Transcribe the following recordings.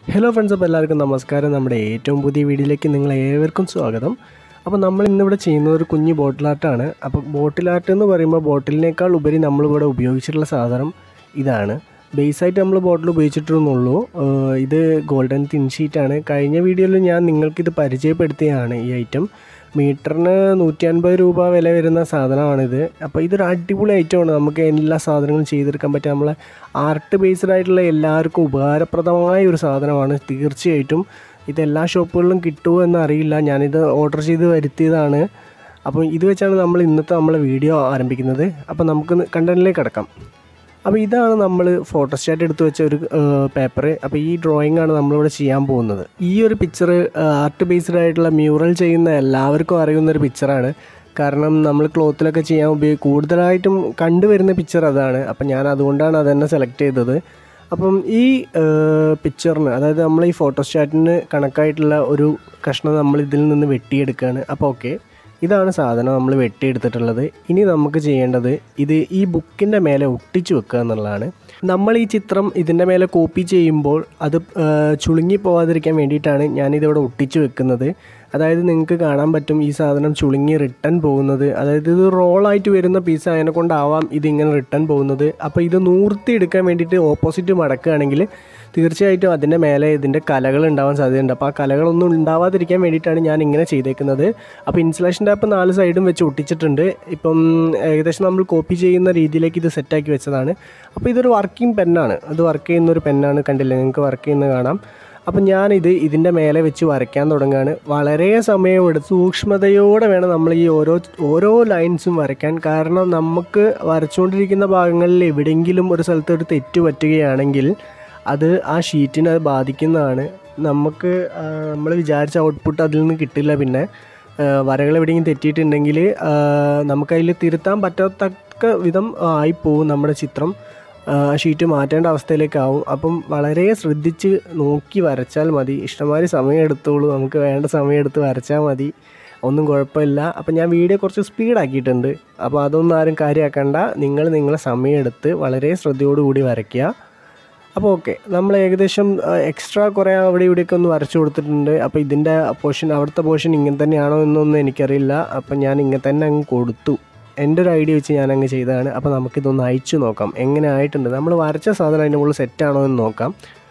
hello friends അപ്പോൾ എല്ലാവർക്കും നമസ്കാരം നമ്മുടെ ഏറ്റവും പുതിയ വീഡിയോയിലേക്ക് നിങ്ങൾ ഏവർക്കും സ്വാഗതം അപ്പോൾ നമ്മൾ ഇന്നിവിടെ ചെയ്യുന്നത് ഒരു കുഞ്ഞു ബോട്ടിൽ ആർട്ടാണ് അപ്പോൾ ബോട്ടിൽ ആർട്ട് എന്ന് പറയുമ്പോൾ ബോട്ടിലിനേക്കാൾ ഉപരി നമ്മളിവിടെ ഉപയോഗിച്ചിട്ടുള്ള സാധനം ഇതാണ് ബേസായിട്ട് നമ്മൾ ബോട്ടിൽ ഉപയോഗിച്ചിട്ടുള്ളൂ ഇത് ഗോൾഡൻ തിൻ ഷീറ്റാണ് കഴിഞ്ഞ വീഡിയോയിൽ ഞാൻ നിങ്ങൾക്കിത് പരിചയപ്പെടുത്തിയതാണ് ഈ ഐറ്റം മീറ്ററിന് നൂറ്റി അൻപത് രൂപ വില വരുന്ന സാധനമാണിത് അപ്പോൾ ഇതൊരു അടിപൊളി ഐറ്റമാണ് നമുക്ക് എല്ലാ സാധനങ്ങളും ചെയ്തെടുക്കാൻ പറ്റുക നമ്മളെ ആർട്ട് ബേസ്ഡ് ആയിട്ടുള്ള എല്ലാവർക്കും ഉപകാരപ്രദമായ ഒരു സാധനമാണ് തീർച്ചയായിട്ടും ഇത് എല്ലാ ഷോപ്പുകളിലും കിട്ടുമോ എന്ന് അറിയില്ല ഞാനിത് ഓർഡർ ചെയ്ത് വരുത്തിയതാണ് അപ്പോൾ ഇത് വെച്ചാണ് നമ്മൾ ഇന്നത്തെ നമ്മളെ വീഡിയോ ആരംഭിക്കുന്നത് അപ്പോൾ നമുക്ക് കണ്ടന്റിലേക്ക് കിടക്കാം അപ്പോൾ ഇതാണ് നമ്മൾ ഫോട്ടോസ്റ്റാറ്റ് എടുത്ത് വെച്ച ഒരു പേപ്പർ അപ്പോൾ ഈ ഡ്രോയിങ് ആണ് നമ്മളിവിടെ ചെയ്യാൻ പോകുന്നത് ഈ ഒരു പിക്ചർ ആർട്ട് ബേസ്ഡ് ആയിട്ടുള്ള മ്യൂറൽ ചെയ്യുന്ന എല്ലാവർക്കും അറിയുന്ന ഒരു പിക്ചറാണ് കാരണം നമ്മൾ ക്ലോത്തിലൊക്കെ ചെയ്യാൻ ഉപയോഗി കൂടുതലായിട്ടും കണ്ടുവരുന്ന പിക്ചർ അതാണ് അപ്പം ഞാൻ അതുകൊണ്ടാണ് അതെന്നെ സെലക്ട് ചെയ്തത് അപ്പം ഈ പിക്ചറിന് അതായത് നമ്മൾ ഈ ഫോട്ടോസ്റ്റാറ്റിന് കണക്കായിട്ടുള്ള ഒരു കഷ്ണം നമ്മൾ ഇതിൽ നിന്ന് വെട്ടിയെടുക്കുകയാണ് അപ്പോൾ ഓക്കെ ഇതാണ് സാധനം നമ്മൾ വെട്ടിയെടുത്തിട്ടുള്ളത് ഇനി നമുക്ക് ചെയ്യേണ്ടത് ഇത് ഈ ബുക്കിൻ്റെ മേലെ ഒട്ടിച്ചു വെക്കുക എന്നുള്ളതാണ് നമ്മൾ ഈ ചിത്രം ഇതിൻ്റെ മേലെ കോപ്പി ചെയ്യുമ്പോൾ അത് ചുളുങ്ങി പോവാതിരിക്കാൻ വേണ്ടിയിട്ടാണ് ഞാനിതിവിടെ ഒട്ടിച്ചു വെക്കുന്നത് അതായത് നിങ്ങൾക്ക് കാണാൻ പറ്റും ഈ സാധനം ചുളുങ്ങി റിട്ടേൺ പോകുന്നത് അതായത് ഇത് റോളായിട്ട് വരുന്ന പീസ് അതിനെ കൊണ്ടാവാം ഇതിങ്ങനെ റിട്ടേൺ പോകുന്നത് അപ്പോൾ ഇത് നൂർത്തി എടുക്കാൻ വേണ്ടിയിട്ട് ഓപ്പോസിറ്റ് മടക്കുകയാണെങ്കിൽ തീർച്ചയായിട്ടും അതിൻ്റെ മേലെ ഇതിൻ്റെ കലകൾ ഉണ്ടാവാൻ സാധ്യതയുണ്ട് അപ്പോൾ ആ കലകളൊന്നും ഉണ്ടാവാതിരിക്കാൻ വേണ്ടിയിട്ടാണ് ഞാൻ ഇങ്ങനെ ചെയ്തേക്കുന്നത് അപ്പോൾ ഇൻസുലേഷൻ ടാപ്പ് നാല് സൈഡും വെച്ച് ഒട്ടിച്ചിട്ടുണ്ട് ഇപ്പം ഏകദേശം നമ്മൾ കോപ്പി ചെയ്യുന്ന രീതിയിലേക്ക് ഇത് സെറ്റാക്കി വെച്ചതാണ് അപ്പോൾ ഇതൊരു വർക്കിംഗ് പെന്നാണ് ഇത് വർക്ക് ചെയ്യുന്ന ഒരു പെന്നാണ് കണ്ടില്ലേ നിങ്ങൾക്ക് വർക്ക് ചെയ്യുന്നത് കാണാം അപ്പം ഞാനിത് ഇതിൻ്റെ മേലെ വെച്ച് വരയ്ക്കാൻ തുടങ്ങുകയാണ് വളരെ സമയമെടുത്ത് സൂക്ഷ്മതയോടെ വേണം നമ്മൾ ഈ ഓരോ ഓരോ ലൈൻസും വരയ്ക്കാൻ കാരണം നമുക്ക് വരച്ചുകൊണ്ടിരിക്കുന്ന ഭാഗങ്ങളിൽ എവിടെയെങ്കിലും ഒരു സ്ഥലത്ത് ഒരു തെറ്റ് പറ്റുകയാണെങ്കിൽ അത് ആ ഷീറ്റിനെ അത് ബാധിക്കുന്നതാണ് നമുക്ക് നമ്മൾ വിചാരിച്ച ഔട്ട്പുട്ട് അതിൽ നിന്ന് കിട്ടില്ല പിന്നെ വരകൾ എവിടെയെങ്കിലും തെറ്റിയിട്ടുണ്ടെങ്കിൽ നമുക്കതിൽ തിരുത്താൻ പറ്റാത്തക്ക വിധം ആയിപ്പോവും നമ്മുടെ ചിത്രം ഷീറ്റ് മാറ്റേണ്ട അവസ്ഥയിലേക്കാവും അപ്പം വളരെ ശ്രദ്ധിച്ച് നോക്കി വരച്ചാൽ മതി ഇഷ്ടംമാതിരി സമയം എടുത്തോളൂ നമുക്ക് വേണ്ട സമയം എടുത്ത് വരച്ചാൽ മതി ഒന്നും കുഴപ്പമില്ല അപ്പം ഞാൻ വീഡിയോ കുറച്ച് സ്പീഡാക്കിയിട്ടുണ്ട് അപ്പോൾ അതൊന്നും ആരും കാര്യമാക്കണ്ട നിങ്ങൾ നിങ്ങളെ സമയം എടുത്ത് വളരെ ശ്രദ്ധയോടുകൂടി വരയ്ക്കുക അപ്പോൾ ഓക്കെ നമ്മൾ ഏകദേശം എക്സ്ട്രാ കുറേ അവിടെ ഇവിടെയൊക്കെ ഒന്ന് വരച്ചു കൊടുത്തിട്ടുണ്ട് അപ്പോൾ ഇതിൻ്റെ പോർഷൻ അവിടുത്തെ പോർഷൻ ഇങ്ങനെ തന്നെയാണോ എന്നൊന്നും എനിക്കറിയില്ല അപ്പം ഞാൻ ഇങ്ങനെ തന്നെ അങ്ങ് കൊടുത്തു എൻ്റെ ഒരു ഐഡിയ വെച്ച് ഞാൻ അങ്ങ് ചെയ്തതാണ് അപ്പോൾ നമുക്കിതൊന്ന് അയച്ചു നോക്കാം എങ്ങനെ ആയിട്ടുണ്ട് നമ്മൾ വരച്ച സാധനം അതിൻ്റെ മുകളിൽ സെറ്റാണോ എന്ന് നോക്കാം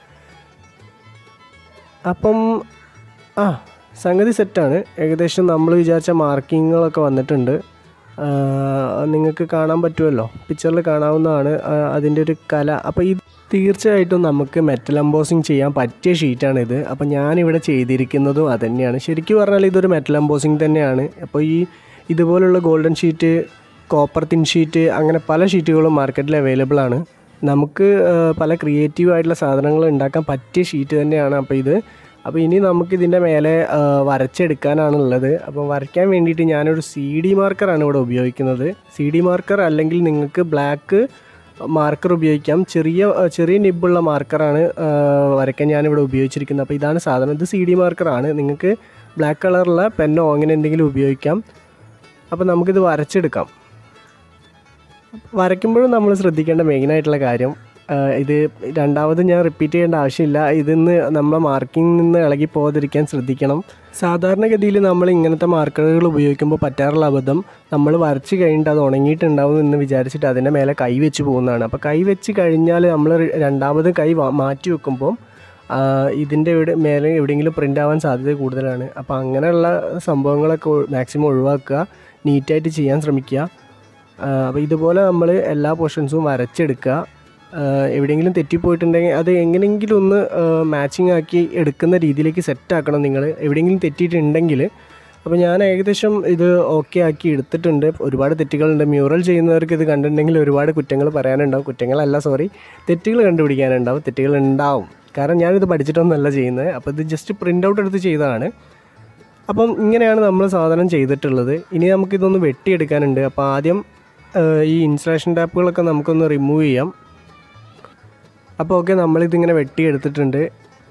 അപ്പം ആ സംഗതി സെറ്റാണ് ഏകദേശം നമ്മൾ വിചാരിച്ച മാർക്കിങ്ങുകളൊക്കെ വന്നിട്ടുണ്ട് നിങ്ങൾക്ക് കാണാൻ പറ്റുമല്ലോ പിക്ചറിൽ കാണാവുന്നതാണ് അതിൻ്റെ ഒരു കല അപ്പോൾ ഈ തീർച്ചയായിട്ടും നമുക്ക് മെറ്റൽ എംബോസിങ് ചെയ്യാൻ പറ്റിയ ഷീറ്റാണിത് അപ്പോൾ ഞാനിവിടെ ചെയ്തിരിക്കുന്നതും അതുതന്നെയാണ് ശരിക്കും പറഞ്ഞാൽ ഇതൊരു മെറ്റൽ എംബോസിങ് തന്നെയാണ് അപ്പോൾ ഈ ഇതുപോലുള്ള golden sheet copper thin sheet അങ്ങനെ പല ഷീറ്റുകളും മാർക്കറ്റിൽ അവൈലബിൾ ആണ് നമുക്ക് പല ക്രിയേറ്റീവ് ആയിട്ടുള്ള സാധനങ്ങൾ ഉണ്ടാക്കാൻ പറ്റിയ ഷീറ്റ് തന്നെയാണ് അപ്പോൾ ഇത് അപ്പോൾ ഇനി നമുക്ക് ഇതിൻ്റെ മേലെ വരച്ചെടുക്കാനാണുള്ളത് അപ്പോൾ വരയ്ക്കാൻ വേണ്ടിയിട്ട് ഞാനൊരു സി ഡി മാർക്കറാണ് ഇവിടെ ഉപയോഗിക്കുന്നത് സി ഡി മാർക്കർ അല്ലെങ്കിൽ നിങ്ങൾക്ക് ബ്ലാക്ക് മാർക്കർ ഉപയോഗിക്കാം ചെറിയ ചെറിയ നിബുള്ള മാർക്കറാണ് വരയ്ക്കാൻ ഞാനിവിടെ ഉപയോഗിച്ചിരിക്കുന്നത് അപ്പോൾ ഇതാണ് സാധനം ഇത് സി ഡി മാർക്കറാണ് നിങ്ങൾക്ക് ബ്ലാക്ക് കളറുള്ള പെന്നോ അങ്ങനെ എന്തെങ്കിലും ഉപയോഗിക്കാം അപ്പോൾ നമുക്കിത് വരച്ചെടുക്കാം വരയ്ക്കുമ്പോഴും നമ്മൾ ശ്രദ്ധിക്കേണ്ട മെയിനായിട്ടുള്ള കാര്യം ഇത് രണ്ടാമത് ഞാൻ റിപ്പീറ്റ് ചെയ്യേണ്ട ആവശ്യമില്ല ഇതിന്ന് നമ്മളെ മാർക്കിംഗ് നിന്ന് ഇളകി പോകാതിരിക്കാൻ ശ്രദ്ധിക്കണം സാധാരണഗതിയിൽ നമ്മൾ ഇങ്ങനത്തെ മാർക്കറുകൾ ഉപയോഗിക്കുമ്പോൾ പറ്റാറുള്ള അബദ്ധം നമ്മൾ വരച്ച് കഴിഞ്ഞിട്ട് അത് ഉണങ്ങിയിട്ടുണ്ടാവും എന്ന് വിചാരിച്ചിട്ട് അതിൻ്റെ മേലെ കൈ വെച്ച് പോകുന്നതാണ് അപ്പോൾ കൈ വെച്ച് കഴിഞ്ഞാൽ നമ്മൾ രണ്ടാമത് കൈ മാറ്റി വെക്കുമ്പോൾ ഇതിൻ്റെ ഇവിടെ മേലെ എവിടെയെങ്കിലും പ്രിൻ്റ് ആവാൻ സാധ്യത കൂടുതലാണ് അപ്പോൾ അങ്ങനെയുള്ള സംഭവങ്ങളൊക്കെ മാക്സിമം ഒഴിവാക്കുക നീറ്റായിട്ട് ചെയ്യാൻ ശ്രമിക്കുക അപ്പോൾ ഇതുപോലെ നമ്മൾ എല്ലാ പോർഷൻസും വരച്ചെടുക്കുക എവിടെയെങ്കിലും തെറ്റിപ്പോയിട്ടുണ്ടെങ്കിൽ അത് എങ്ങനെയെങ്കിലും ഒന്ന് മാച്ചിങ് ആക്കി എടുക്കുന്ന രീതിയിലേക്ക് സെറ്റാക്കണം നിങ്ങൾ എവിടെയെങ്കിലും തെറ്റിയിട്ടുണ്ടെങ്കിൽ അപ്പോൾ ഞാൻ ഏകദേശം ഇത് ഓക്കെ ആക്കി എടുത്തിട്ടുണ്ട് ഒരുപാട് തെറ്റുകളുണ്ട് മ്യൂറൽ ചെയ്യുന്നവർക്ക് ഇത് കണ്ടിട്ടുണ്ടെങ്കിൽ ഒരുപാട് കുറ്റങ്ങൾ പറയാനുണ്ടാവും കുറ്റങ്ങളല്ല സോറി തെറ്റുകൾ കണ്ടുപിടിക്കാനുണ്ടാവും തെറ്റുകൾ ഉണ്ടാവും കാരണം ഞാനിത് പഠിച്ചിട്ടൊന്നുമല്ല ചെയ്യുന്നത് അപ്പോൾ ഇത് ജസ്റ്റ് പ്രിൻ്റ് ഔട്ട് എടുത്ത് ചെയ്തതാണ് അപ്പം ഇങ്ങനെയാണ് നമ്മൾ സാധനം ചെയ്തിട്ടുള്ളത് ഇനി നമുക്കിതൊന്ന് വെട്ടിയെടുക്കാനുണ്ട് അപ്പോൾ ആദ്യം ഈ ഇൻസുലേഷൻ ടാപ്പുകളൊക്കെ നമുക്കൊന്ന് റിമൂവ് ചെയ്യാം അപ്പോൾ ഓക്കെ നമ്മളിതിങ്ങനെ വെട്ടിയെടുത്തിട്ടുണ്ട്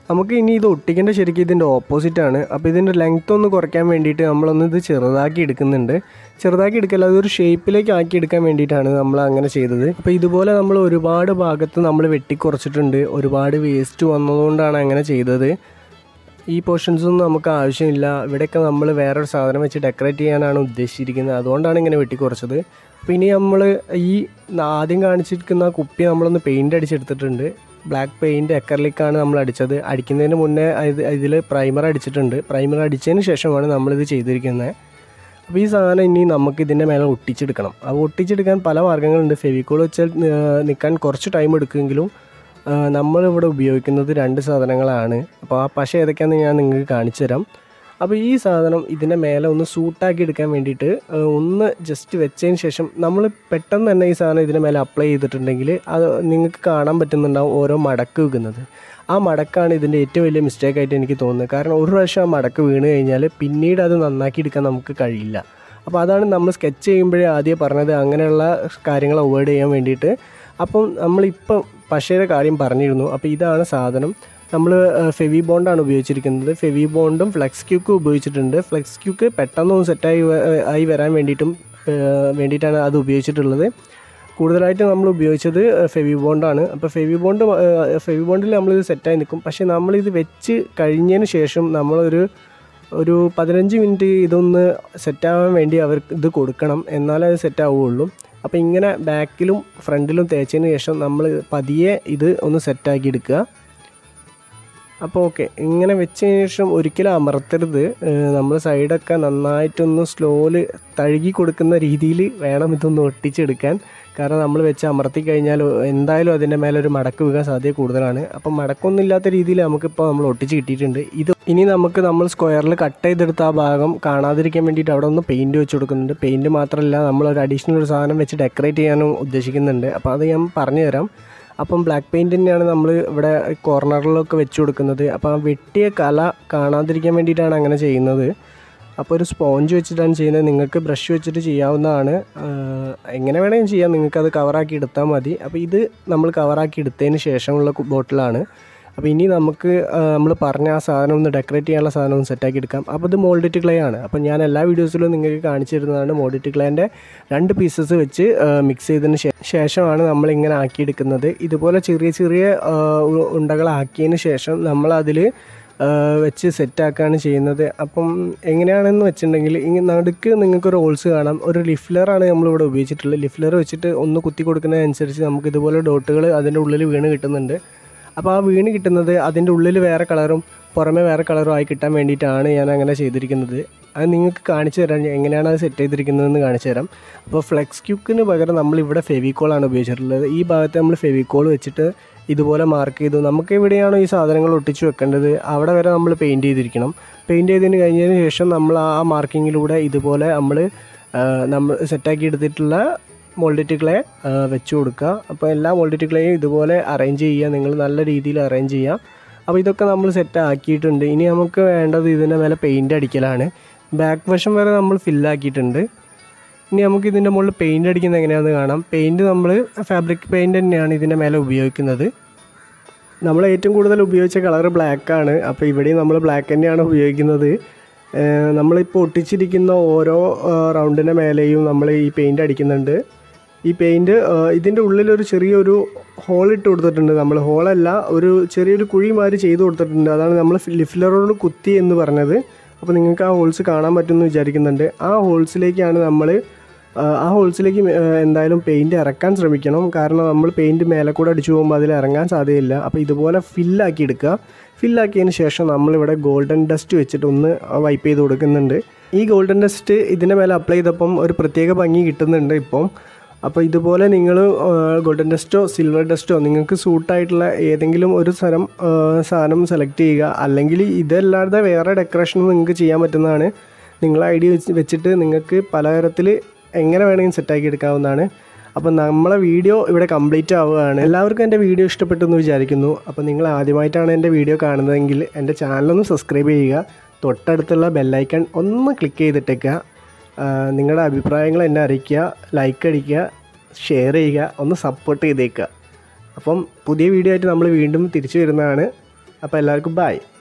നമുക്ക് ഇനി ഇത് ഒട്ടിക്കേണ്ട ശരിക്കും ഇതിൻ്റെ ഓപ്പോസിറ്റാണ് അപ്പോൾ ഇതിൻ്റെ ലെങ്ത് ഒന്ന് കുറയ്ക്കാൻ വേണ്ടിയിട്ട് നമ്മളൊന്ന് ഇത് ചെറുതാക്കി എടുക്കുന്നുണ്ട് ചെറുതാക്കി എടുക്കല്ല അതൊരു ഷേപ്പിലേക്ക് ആക്കി എടുക്കാൻ വേണ്ടിയിട്ടാണ് നമ്മൾ അങ്ങനെ ചെയ്തത് അപ്പോൾ ഇതുപോലെ നമ്മൾ ഒരുപാട് ഭാഗത്ത് നമ്മൾ വെട്ടിക്കുറച്ചിട്ടുണ്ട് ഒരുപാട് വേസ്റ്റ് വന്നതുകൊണ്ടാണ് അങ്ങനെ ചെയ്തത് ഈ പോർഷൻസ് ഒന്നും നമുക്ക് ആവശ്യമില്ല ഇവിടെയൊക്കെ നമ്മൾ വേറൊരു സാധനം വെച്ച് ഡെക്കറേറ്റ് ചെയ്യാനാണ് ഉദ്ദേശിച്ചിരിക്കുന്നത് അതുകൊണ്ടാണ് ഇങ്ങനെ വെട്ടിക്കുറച്ചത് അപ്പോൾ ഇനി നമ്മൾ ഈ ആദ്യം കാണിച്ചിരിക്കുന്ന കുപ്പി നമ്മളൊന്ന് പെയിൻ്റ് അടിച്ചെടുത്തിട്ടുണ്ട് ബ്ലാക്ക് പെയിൻറ്റ് എക്കർലിക്കാണ് നമ്മൾ അടിച്ചത് അടിക്കുന്നതിന് മുന്നേ ഇത് ഇതിൽ പ്രൈമർ അടിച്ചിട്ടുണ്ട് പ്രൈമർ അടിച്ചതിന് ശേഷമാണ് നമ്മളിത് ചെയ്തിരിക്കുന്നത് അപ്പോൾ ഈ സാധനം ഇനി നമുക്ക് ഇതിൻ്റെ മേലെ ഒട്ടിച്ചെടുക്കണം അപ്പോൾ ഒട്ടിച്ചെടുക്കാൻ പല മാർഗ്ഗങ്ങളുണ്ട് ഫെവിക്കോൾ വെച്ചാൽ നിൽക്കാൻ കുറച്ച് ടൈം എടുക്കുമെങ്കിലും ആ, നമ്മളിവിടെ ഉപയോഗിക്കുന്നത് രണ്ട് സാധനങ്ങളാണ് അപ്പോൾ ആ പശ ഏതൊക്കെയാണെന്ന് ഞാൻ നിങ്ങൾക്ക് കാണിച്ചു തരാം അപ്പോൾ ഈ സാധനം ഇതിൻ്റെ മേലെ ഒന്ന് സൂട്ടാക്കി എടുക്കാൻ വേണ്ടിയിട്ട് ആ, ഒന്ന് ജസ്റ്റ് വെച്ചതിന് ശേഷം നമ്മൾ പെട്ടെന്ന് തന്നെ ഈ സാധനം ഇതിൻ്റെ മേലെ അപ്ലൈ ചെയ്തിട്ടുണ്ടെങ്കിൽ അത് നിങ്ങൾക്ക് കാണാൻ പറ്റുന്നുണ്ടാവും ഓരോ മടക്ക് വെക്കുന്നത് ആ മടക്കാണ് ഇതിൻ്റെ ഏറ്റവും വലിയ മിസ്റ്റേക്ക് ആയിട്ട് എനിക്ക് തോന്നുന്നത് കാരണം ഒരു പ്രാവശ്യം ആ മടക്ക് വീണ് കഴിഞ്ഞാൽ പിന്നീട് അത് നന്നാക്കി എടുക്കാൻ നമുക്ക് കഴിയില്ല അപ്പോൾ അതാണ് നമ്മൾ സ്കെച്ച് ചെയ്യുമ്പോഴേ ആദ്യം പറഞ്ഞത് അങ്ങനെയുള്ള കാര്യങ്ങൾ അവോയ്ഡ് ചെയ്യാൻ വേണ്ടിയിട്ട് അപ്പം നമ്മളിപ്പം പശയുടെ കാര്യം പറഞ്ഞിരുന്നു അപ്പോൾ ഇതാണ് സാധനം നമ്മൾ ഫെവി ബോണ്ടാണ് ഉപയോഗിച്ചിരിക്കുന്നത് ഫെവി ബോണ്ടും ഫ്ലെക്സ് ക്യൂക്ക് ഉപയോഗിച്ചിട്ടുണ്ട് ഫ്ലെക്സ് ക്യൂക്ക് പെട്ടെന്നൊന്ന് സെറ്റായി വ- ആയി വരാൻ വേണ്ടിയിട്ടും ഏഹ്, വേണ്ടിയിട്ടാണ് അത് ഉപയോഗിച്ചിട്ടുള്ളത് കൂടുതലായിട്ട് നമ്മൾ ഉപയോഗിച്ചത് ഫെവി ബോണ്ടാണ് അപ്പോൾ ഫെവി ബോണ്ട് ഫെവി ബോണ്ടിൽ നമ്മളിത് സെറ്റായി നിൽക്കും പക്ഷേ നമ്മളിത് വെച്ച് കഴിഞ്ഞതിന് ശേഷം നമ്മളൊരു ഒരു പതിനഞ്ച് മിനിറ്റ് ഇതൊന്ന് സെറ്റാവാൻ വേണ്ടി അവർക്ക് ഇത് കൊടുക്കണം എന്നാലേ അത് സെറ്റ് ആവുകയുള്ളൂ അപ്പോൾ ഇങ്ങനെ ബാക്കിലും ഫ്രണ്ടിലും തേച്ചതിന് ശേഷം നമ്മൾ പതിയെ ഇത് ഒന്ന് സെറ്റാക്കി എടുക്കുക അപ്പോൾ ഓക്കെ ഇങ്ങനെ വെച്ചതിന് ശേഷം ഒരിക്കലും അമർത്തരുത് നമ്മൾ സൈഡൊക്കെ നന്നായിട്ടൊന്ന് സ്ലോയിൽ തഴുകി കൊടുക്കുന്ന രീതിയിൽ വേണം ഇതൊന്ന് ഒട്ടിച്ചെടുക്കാൻ കാരണം നമ്മൾ വെച്ച് അമർത്തി കഴിഞ്ഞാൽ എന്തായാലും അതിൻ്റെ മേലെ ഒരു മടക്ക് വീഴാൻ സാധ്യത കൂടുതലാണ് അപ്പം മടക്കൊന്നും ഇല്ലാത്ത രീതിയിൽ നമുക്കിപ്പോൾ നമ്മൾ ഒട്ടിച്ച് കിട്ടിയിട്ടുണ്ട് ഇത് ഇനി നമുക്ക് നമ്മൾ സ്ക്വയറിൽ കട്ട് ചെയ്തെടുത്ത ആ ഭാഗം കാണാതിരിക്കാൻ വേണ്ടിയിട്ട് അവിടെ ഒന്ന് പെയിൻറ്റ് വെച്ച് കൊടുക്കുന്നുണ്ട് പെയിൻറ്റ് മാത്രമല്ല നമ്മൾ ഒരു അഡീഷണൽ ഒരു സാധനം വെച്ച് ഡെക്കറേറ്റ് ചെയ്യാനും ഉദ്ദേശിക്കുന്നുണ്ട് അപ്പോൾ അത് ഞാൻ പറഞ്ഞു തരാം അപ്പം ബ്ലാക്ക് പെയിൻറ്റ് തന്നെയാണ് നമ്മൾ ഇവിടെ കോർണറിലൊക്കെ വെച്ച് കൊടുക്കുന്നത് അപ്പോൾ ആ വെട്ടിയ കല കാണാതിരിക്കാൻ വേണ്ടിയിട്ടാണ് അങ്ങനെ ചെയ്യുന്നത് അപ്പോൾ ഒരു സ്പോഞ്ച് വെച്ചിട്ടാണ് ചെയ്യുന്നത് നിങ്ങൾക്ക് ബ്രഷ് വെച്ചിട്ട് ചെയ്യാവുന്നതാണ് ആഹ് എങ്ങനെ വേണമെങ്കിലും ചെയ്യാം നിങ്ങൾക്കത് കവറാക്കി എടുത്താൽ മതി അപ്പോൾ ഇത് നമ്മൾ കവറാക്കി എടുത്തതിന് ശേഷമുള്ള കു- ബോട്ടിലാണ് അപ്പോൾ ഇനി നമുക്ക് നമ്മൾ പറഞ്ഞ ആ സാധനം ഒന്ന് ഡെക്കറേറ്റ് ചെയ്യാനുള്ള സാധനം ഒന്ന് സെറ്റാക്കി എടുക്കാം അപ്പോൾ ഇത് മോൾഡിറ്റ് ക്ലേ ആണ് അപ്പോൾ ഞാൻ എല്ലാ വീഡിയോസിലും നിങ്ങൾക്ക് കാണിച്ചു തരുന്നതാണ് മോൾഡിറ്റ് ക്ലേൻ്റെ രണ്ട് പീസസ് വെച്ച് മിക്സ് ചെയ്തതിന് ശേ- ശേഷമാണ് നമ്മൾ ഇങ്ങനെ ആക്കിയെടുക്കുന്നത് ഇതുപോലെ ചെറിയ ചെറിയ ആ, ഉ- ഉണ്ടകളാക്കിയതിന് ശേഷം നമ്മളതിൽ വെച്ച് സെറ്റാക്കുകയാണ് ചെയ്യുന്നത് അപ്പം എങ്ങനെയാണെന്ന് വെച്ചിട്ടുണ്ടെങ്കിൽ ഈ നടുക്ക് നിങ്ങൾക്കൊരു ഹോൾസ് കാണാം ഒരു ലിഫ്ലറാണ് നമ്മളിവിടെ ഉപയോഗിച്ചിട്ടുള്ളത് ലിഫ്ലർ വെച്ചിട്ട് ഒന്ന് കുത്തി കൊടുക്കുന്നതനുസരിച്ച് നമുക്ക് ഇതുപോലെ ഡോട്ടുകൾ അതിൻ്റെ ഉള്ളിൽ വീണ് കിട്ടുന്നുണ്ട് അപ്പോൾ ആ വീണ് കിട്ടുന്നത് അതിൻ്റെ ഉള്ളിൽ വേറെ കളറും പുറമെ വേറെ കളറും ആയി കിട്ടാൻ വേണ്ടിയിട്ടാണ് ഞാൻ അങ്ങനെ ചെയ്തിരിക്കുന്നത് അത് നിങ്ങൾക്ക് കാണിച്ചു തരാം ഞാൻ എങ്ങനെയാണ് അത് സെറ്റ് ചെയ്തിരിക്കുന്നതെന്ന് കാണിച്ചു തരാം അപ്പോൾ ഫ്ലെക്സ് ക്യൂക്കിന് പകരം നമ്മൾ ഇവിടെ ഫെവിക്കോളാണ് ഉപയോഗിച്ചിട്ടുള്ളത് ഈ ഭാഗത്ത് നമ്മൾ ഫെവിക്കോൾ വെച്ചിട്ട് ഇതുപോലെ മാർക്ക് ചെയ്തു നമുക്ക് എവിടെയാണോ ഈ സാധനങ്ങൾ ഒട്ടിച്ച് വെക്കേണ്ടത് അവിടെ വരെ നമ്മൾ പെയിൻറ്റ് ചെയ്തിരിക്കണം പെയിൻറ്റ് ചെയ്തതിന് കഴിഞ്ഞതിന് ശേഷം നമ്മൾ ആ മാർക്കിങ്ങിലൂടെ ഇതുപോലെ നമ്മൾ നമ്മൾ സെറ്റാക്കി എടുത്തിട്ടുള്ള മോൾഡിറ്റ് ക്ലേ വെച്ച് കൊടുക്കുക അപ്പോൾ എല്ലാ മോൾഡിറ്റ് ക്ലേയും ഇതുപോലെ അറേഞ്ച് ചെയ്യുക നിങ്ങൾ നല്ല രീതിയിൽ അറേഞ്ച് ചെയ്യുക അപ്പോൾ ഇതൊക്കെ നമ്മൾ സെറ്റ് ആക്കിയിട്ടുണ്ട് ഇനി നമുക്ക് വേണ്ടത് ഇതിൻ്റെ മേലെ പെയിൻറ്റ് അടിക്കലാണ് ബാക്ക് വശം വരെ നമ്മൾ ഫില്ലാക്കിയിട്ടുണ്ട് ഇനി നമുക്ക് ഇതിൻ്റെ മുകളിൽ പെയിൻറ്റ് അടിക്കുന്നത് എങ്ങനെയാണെന്ന് കാണാം പെയിൻറ്റ് നമ്മൾ ഫാബ്രിക് പെയിൻറ്റ് തന്നെയാണ് ഇതിൻ്റെ മേലെ ഉപയോഗിക്കുന്നത് നമ്മൾ ഏറ്റവും കൂടുതൽ ഉപയോഗിച്ച കളർ ആണ് അപ്പോൾ ഇവിടെയും നമ്മൾ ബ്ലാക്ക് തന്നെയാണ് ഉപയോഗിക്കുന്നത് ഏഹ് നമ്മളിപ്പോൾ ഒട്ടിച്ചിരിക്കുന്ന ഓരോ റൗണ്ടിൻ്റെ മേലെയും നമ്മൾ ഈ പെയിൻറ്റ് അടിക്കുന്നുണ്ട് ഈ പെയിൻറ്റ് ഇതിൻ്റെ ഉള്ളിലൊരു ചെറിയൊരു ഹോൾ ഇട്ട് കൊടുത്തിട്ടുണ്ട് നമ്മൾ ഹോളല്ല ഒരു ചെറിയൊരു കുഴി മാതിരി ചെയ്ത് കൊടുത്തിട്ടുണ്ട് അതാണ് നമ്മൾ ലിഫ്ലറോട് കുത്തി എന്ന് പറഞ്ഞത് അപ്പോൾ നിങ്ങൾക്ക് ആ ഹോൾസ് കാണാൻ പറ്റുമെന്ന് വിചാരിക്കുന്നുണ്ട് ആ ഹോൾസിലേക്കാണ് നമ്മൾ ആ ഹോൾസിലേക്ക് മേ- ഏഹ് എന്തായാലും പെയിൻറ്റ് ഇറക്കാൻ ശ്രമിക്കണം കാരണം നമ്മൾ പെയിൻറ്റ് മേലെ കൂടെ അടിച്ചു പോകുമ്പോൾ അതിൽ ഇറങ്ങാൻ സാധ്യതയില്ല അപ്പോൾ ഇതുപോലെ ഫില്ലാക്കി എടുക്കുക ഫില്ലാക്കിയതിന് ശേഷം നമ്മളിവിടെ ഗോൾഡൻ ഡസ്റ്റ് വെച്ചിട്ട് ഒന്ന് വൈപ്പ് ചെയ്ത് കൊടുക്കുന്നുണ്ട് ഈ ഗോൾഡൻ ഡസ്റ്റ് ഇതിൻ്റെ മേലെ അപ്ലൈ ചെയ്തപ്പം ഒരു പ്രത്യേക ഭംഗി കിട്ടുന്നുണ്ട് ഇപ്പം അപ്പോൾ ഇതുപോലെ നിങ്ങൾ ഗോൾഡൻ ഡസ്റ്റോ സിൽവർ ഡസ്റ്റോ നിങ്ങൾക്ക് സൂട്ടായിട്ടുള്ള ഏതെങ്കിലും ഒരു സ്ഥലം ആ, സാധനം സെലക്ട് ചെയ്യുക അല്ലെങ്കിൽ ഇതല്ലാതെ വേറെ ഡെക്കറേഷനും നിങ്ങൾക്ക് ചെയ്യാൻ പറ്റുന്നതാണ് നിങ്ങളെ ഐഡിയ വെച്ച് വെച്ചിട്ട് നിങ്ങൾക്ക് പലതരത്തിൽ എങ്ങനെ വേണമെങ്കിലും സെറ്റാക്കി എടുക്കാവുന്നതാണ് അപ്പോൾ നമ്മളെ വീഡിയോ ഇവിടെ കംപ്ലീറ്റ് ആവുകയാണ് എല്ലാവർക്കും എൻ്റെ വീഡിയോ ഇഷ്ടപ്പെട്ടു എന്ന് വിചാരിക്കുന്നു അപ്പോൾ നിങ്ങൾ ആദ്യമായിട്ടാണ് എൻ്റെ വീഡിയോ കാണുന്നതെങ്കിൽ എൻ്റെ ചാനലൊന്ന് സബ്സ്ക്രൈബ് ചെയ്യുക തൊട്ടടുത്തുള്ള ബെല്ലൈക്കൺ ഒന്ന് ക്ലിക്ക് ചെയ്തിട്ടേക്കുക ആ, നിങ്ങളുടെ അഭിപ്രായങ്ങൾ എന്നെ അറിയിക്കുക ലൈക്ക് അടിക്കുക ഷെയർ ചെയ്യുക ഒന്ന് സപ്പോർട്ട് ചെയ്തേക്കുക അപ്പം പുതിയ വീഡിയോ ആയിട്ട് നമ്മൾ വീണ്ടും തിരിച്ചു വരുന്നതാണ് അപ്പോൾ എല്ലാവർക്കും ബൈ